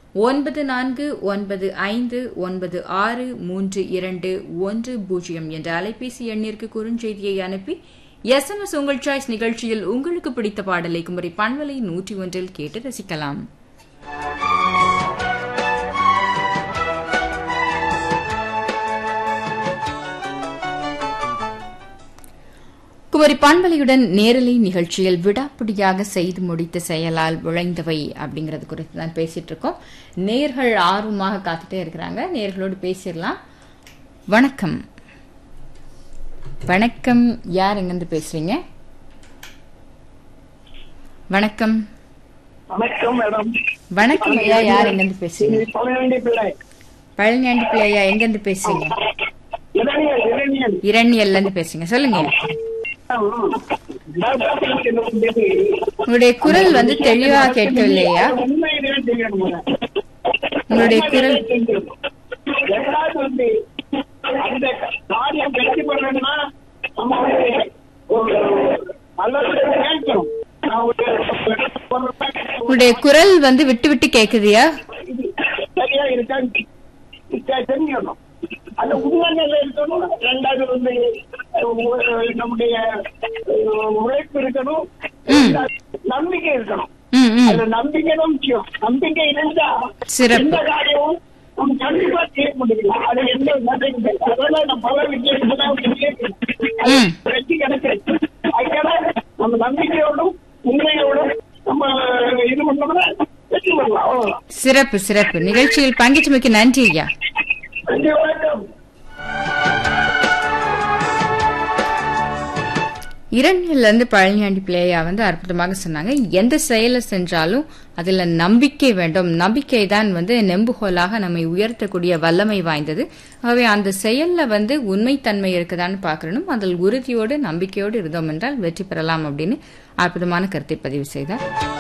ஒன்பது நான்கு ஒன்பது ஐந்து ஒன்பது ஆறு மூன்று இரண்டு ஒன்று பூஜ்ஜியம் என்ற அலைபேசி எண்ணிற்கு குறுஞ்செய்தியை அனுப்பி எஸ்எம்எஸ் உங்கள் சாய்ஸ் நிகழ்ச்சியில் உங்களுக்கு பிடித்த பாடலை குமரி பண்பலை நூற்றி ஒன்றில் கேட்டு ரசிக்கலாம் குமரி பண்பலையுடன் நேரலை நிகழ்ச்சியில் விடாப்பிடியாக செய்து முடித்த செயலால் விளைந்தவை அப்படிங்கறது குறித்து தான் பேசிட்டு இருக்கோம் நேர்கள் ஆர்வமாக காத்துட்டே இருக்கிறாங்க நேர்களோடு பேசிடலாம் வணக்கம் வணக்கம் யார் எங்கிருந்து பேசுறீங்க வணக்கம் வணக்கம் மேடம் வணக்கம் ஐயா யார் எங்கிருந்து பேசுறீங்க பழனி பிள்ளை பழனியாண்டி பிள்ளையா எங்கிருந்து பேசுறீங்க இளைஞர் இளைஞர் இரணியல்ல இருந்து பேசுறீங்க சொல்லுங்க உண்மையிலே உங்களுடைய குரல் வந்து தெளிவா கேட்கவில்லையா தெரியணும் உங்களுடைய குரல் எல்லாரும் வந்து அந்த காரியம் வெற்றி பெறணும்னா நம்ம வந்து ஒரு நல்லது கேட்கணும் நான் ஒரு ஒரு உங்களுடைய குரல் வந்து விட்டு விட்டு கேக்குதியா இது சரியா இருக்கான்னு தெ- தெரிஞ்சுக்கணும் அந்த உண்மைகள் இருக்கணும் ரெண்டாவது வந்து அஹ், நம்முடைய அஹ், உழைப்பு இருக்கணும் நம்பிக்கை இருக்கணும் ம் ம் அந்த நம்பிக்கை தான் முக்கியம் நம்பிக்கை இருந்தா சிறப்பு. எந்த காரியமும் நம்ம கண்டிப்பா செய்ய முடியும் அது எந்த நன்மையும் இல்லை. அதனால நான் பல விஷயங்கள் ம். வெற்றி கிடைச்சிருக்கு அதனால நம்ம நம்பிக்கையோடும் உண்மையோடும் நம்ம இது பண்ணோம்னா வெற்றி பண்ணலாம் அவ்வளவுதான் சிறப்பு சிறப்பு நிகழ்ச்சியில் பங்கேற்றமைக்கு நன்றி ஐயா நன்றி வணக்கம் இரண்டில இருந்து பழனியாண்டி பிள்ளையா வந்து அற்புதமாக சொன்னாங்க எந்த செயலை செஞ்சாலும் அதுல நம்பிக்கை வேண்டும் நம்பிக்கை தான் வந்து நெம்புகோலாக நம்மை உயர்த்தக்கூடிய வல்லமை வாய்ந்தது ஆகவே அந்த செயல்ல வந்து உண்மைத்தன்மை இருக்குதான்னு பார்க்கணும் அதில் உறுதியோடு நம்பிக்கையோடு இருந்தோம் என்றால் வெற்றி பெறலாம் அப்படின்னு அற்புதமான கருத்தை பதிவு செய்தார்